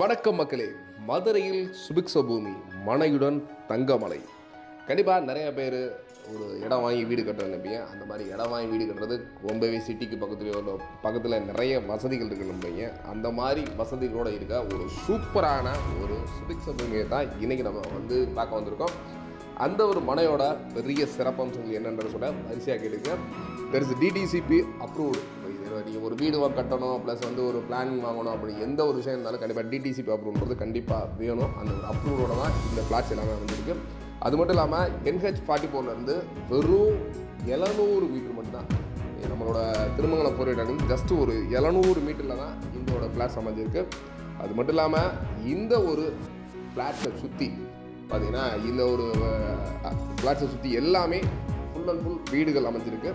வணக்கம் மக்களே மதுரையில் சுபிக்ஷ பூமி மனையுடன் தங்கமலை கண்டிப்பாக நிறைய பேர் ஒரு இடம் வாங்கி வீடு கட்டுறது நினைப்பீங்க அந்த மாதிரி இடம் வாங்கி வீடு கட்டுறது ரொம்பவே சிட்டிக்கு பக்கத்துலேயோ இல்லை பக்கத்தில் நிறைய வசதிகள் இருக்கு நினைப்பீங்க அந்த மாதிரி வசதிகளோடு இருக்க ஒரு சூப்பரான ஒரு சுபிக்ஷ பூமியை தான் இன்றைக்கி நம்ம வந்து பார்க்க வந்திருக்கோம் அந்த ஒரு மனையோட பெரிய சிறப்பம்சங்கள் என்னன்றத சொல்ல வரிசையாக கேட்டுக்க தெர் இஸ் டிடிசிபி அப்ரூவ்டு நீங்கள் ஒரு வீடு வா- கட்டணும் ப்ளஸ் வந்து ஒரு பிளான் வாங்கணும் அப்படி எந்த ஒரு விஷயம் இருந்தாலும் கண்டிப்பாக டிடிசிபி அப்ரூவ்ன்றது கண்டிப்பாக வேணும் அந்த ஒரு அப்ரூவோட தான் இந்த ஃப்ளாட்ஸ் எல்லாமே வந்துருக்கு அது மட்டும் இல்லாமல் என்ஹெச் ஃபார்ட்டி ஃபோர்லேருந்து வெறும் எழுநூறு மீட்டர் மட்டும்தான் நம்மளோட திருமங்கலம் போராட்டம் ஜஸ்ட் ஒரு எழுநூறு மீட்டரில் தான் இதோட ஃப்ளாட்ஸ் அமைஞ்சிருக்கு அது மட்டும் இல்லாமல் இந்த ஒரு ஃப்ளாட்ஸை சுற்றி பார்த்தீங்கன்னா இந்த ஒரு ஃப்ளாட்ஸை சுற்றி எல்லாமே ஃபுல் அண்ட் ஃபுல் வீடுகள் அமைஞ்சிருக்கு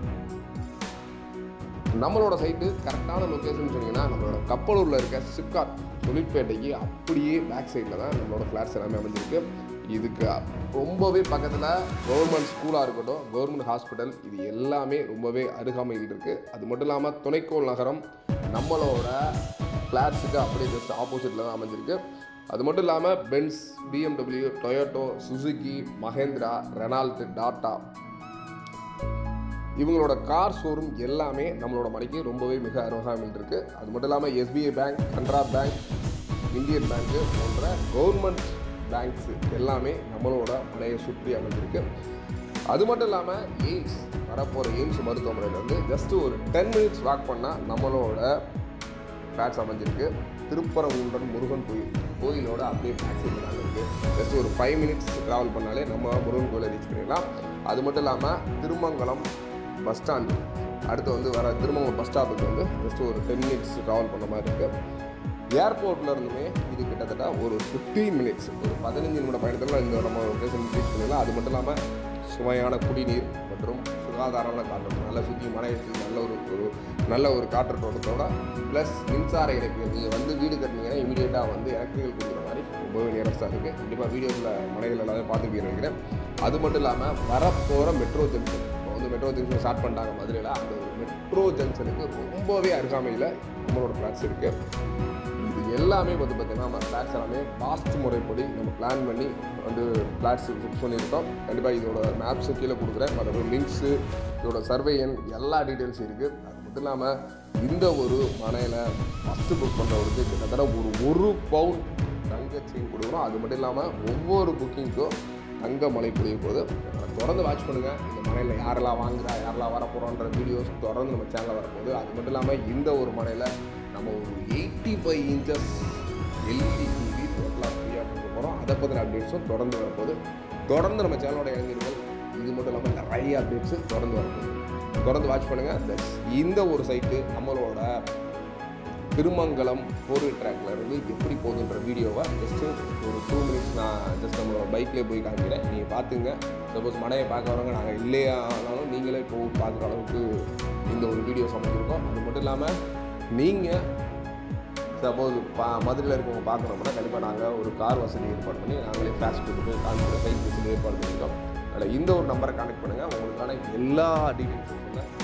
நம்மளோட சைட்டு கரெக்டான லொக்கேஷன் சொன்னீங்கன்னா நம்மளோட கப்பலூரில் இருக்க சிப்காட் தொழிற்பேட்டைக்கு அப்படியே பேக் சைடில் தான் நம்மளோட ஃப்ளாட்ஸ் எல்லாமே அமைஞ்சிருக்கு இதுக்கு ரொம்பவே பக்கத்தில் கவர்மெண்ட் ஸ்கூலாக இருக்கட்டும் கவர்மெண்ட் ஹாஸ்பிட்டல் இது எல்லாமே ரொம்பவே அருகாமையில் இருக்குது அது மட்டும் இல்லாமல் துணைக்கோள் நகரம் நம்மளோட ஃப்ளாட்ஸுக்கு அப்படியே ஜஸ்ட் ஆப்போசிட்டில் தான் அமைஞ்சிருக்கு அது மட்டும் இல்லாமல் Benz BMW Toyota Suzuki Mahindra Renault Tata இவங்களோட கார் ஷோரூம் எல்லாமே நம்மளோட மனைக்கு ரொம்பவே மிக அருகாமையில் இருக்குது அது மட்டும் இல்லாமல் SBI bank Canara bank Indian bank போன்ற கவர்மெண்ட் பேங்க்ஸ் எல்லாமே நம்மளோட மனையை சுற்றி அமைஞ்சிருக்கு அது மட்டும் இல்லாமல் எய்ம்ஸ் வரப்போகிற எய்ம்ஸ் மருத்துவமனையில் வந்து ஜஸ்ட் ஒரு டென் மினிட்ஸ் வாக் பண்ணால் நம்மளோட ஃப்ளாட்ஸ் அமைஞ்சிருக்கு திருப்பரங்குன்றம் முருகன் கோயில் கோயிலோட அப்படியே பேக் சைடில் தான் இருக்குது ஜஸ்ட் ஒரு ஃபைவ் மினிட்ஸ் ட்ராவல் பண்ணாலே நம்ம முருகன் கோயிலை ரீச் பண்ணிடலாம் அது மட்டும் இல்லாமல் திருமங்கலம் பஸ் ஸ்டாண்டு அடுத்து வந்து வர திருமங்கலம் பஸ் ஸ்டாப்புக்கு வந்து ஜஸ்ட் ஒரு டென் மினிட்ஸ் ட்ராவல் பண்ண மாதிரி இருக்குது ஏர்போர்ட்ல இருந்துமே இது கிட்டத்தட்ட ஒரு 15 மினிட்ஸ் ஒரு பதினஞ்சு நிமிட பயணத்தில் இந்த நம்ம லொக்கேஷன் ரீச் பண்ணிடலாம் அது மட்டும் இல்லாமல் சுவையான குடிநீர் மற்றும் சுகாதாரமான காற்றோட்டம் நல்ல சுற்றி மனையை சுற்றி நல்ல ஒரு ஒரு நல்ல ஒரு காற்றோட்டத்தோட ப்ளஸ் மின்சார இணைப்பு நீங்கள் வந்து வீடு கட்டினீங்கன்னா இமீடியட்டாக வந்து எலக்ட்ரிக்கல் கொடுக்குற மாதிரி ரொம்பவே நியரஸ்ட்டாக இருக்குது கண்டிப்பாக வீடியோவில் மனைகள் எல்லாமே பார்த்துருப்பீங்க நினைக்கிறேன் அது மட்டும் இல்லாமல் வரப்போகிற மெட்ரோ ஜங்ஷன் இப்போ வந்து மெட்ரோ ஜங்ஷன் ஸ்டார்ட் பண்ணிட்டாங்க மதுரையில் அந்த ஒரு மெட்ரோ ஜங்ஷனுக்கு ரொம்பவே அருகாமையில் நம்மளோட ஃப்ளாட்ஸ் இருக்குது இது எல்லாமே வந்து பார்த்தீங்கன்னா நம்ம ஃப்ளாட்ஸ் எல்லாமே பாஸ்ட் முறைப்படி நம்ம பிளான் பண்ணி வந்து ஃப்ளாட்ஸ் புக் பண்ணியிருக்கோம் கண்டிப்பாக இதோட மேப்ஸு கீழே கொடுக்குறேன் மற்றபடி லிங்க்ஸு இதோட சர்வே எண் எல்லா டீட்டெயில்ஸும் இருக்குது அது மட்டும் இல்லாமல் இந்த ஒரு மனையில் ஃபஸ்ட்டு புக் பண்ணுறவருக்கு கிட்டத்தட்ட ஒரு ஒரு பவுன் தங்க செயின் கொடுக்குறோம் அது மட்டும் இல்லாமல் ஒவ்வொரு புக்கிங்க்கும் தங்க மலை புரிய போகுது தொடர்ந்து வாட்ச் பண்ணுங்கள் இந்த மனையில் யாரெல்லாம் வாங்குறா யாரெல்லாம் வர போகிறோன்ற வீடியோஸ் தொடர்ந்து நம்ம சேனலில் வரப்போகுது அது மட்டும் இல்லாமல் இந்த ஒரு மனையில் நம்ம ஒரு eighty five inches LED TV டோட்டலாக ஃப்ரீயாக கொடுக்க போகிறோம் அதை பற்றின அப்டேட்ஸும் தொடர்ந்து வரப்போகுது தொடர்ந்து நம்ம சேனலோட இளைஞர்கள் இது மட்டும் இல்லாமல் நிறைய அப்டேட்ஸு தொடர்ந்து வரப்போகுது தொடர்ந்து வாட்ச் பண்ணுங்கள் இந்த ஒரு சைட்டு நம்மளோட திருமங்கலம் ஃபோர் வீல் ட்ராக்ல இருந்து எப்படி போகுதுன்ற வீடியோவை ஜஸ்ட்டு ஒரு டூ மினிட்ஸ் நான் ஜஸ்ட் நம்மளோட பைக்லேயே போய் காமிக்கிறேன் நீங்கள் பார்த்துங்க சப்போஸ் மனையை பார்க்க வரவங்க நாங்கள் இல்லையா ஆனாலும் நீங்களே போய் பார்க்குற அளவுக்கு இந்த ஒரு வீடியோ சமைச்சிருக்கோம் அது மட்டும் இல்லாமல் நீங்கள் சப்போஸ் பா மதுரையில் இருக்கவங்க பார்க்கணும் அப்படின்னா கண்டிப்பாக நாங்கள் ஒரு கார் வசதி ஏற்பாடு பண்ணி நாங்களே ஃபிளாஷ் கொடுத்து காமிக்கிற சைட் வசதி ஏற்பாடு பண்ணியிருக்கோம் அதில் இந்த ஒரு நம்பரை கான்டெக்ட் பண்ணுங்கள் உங்களுக்கான எல்லா டீட்டெயில்ஸும் சொல்ல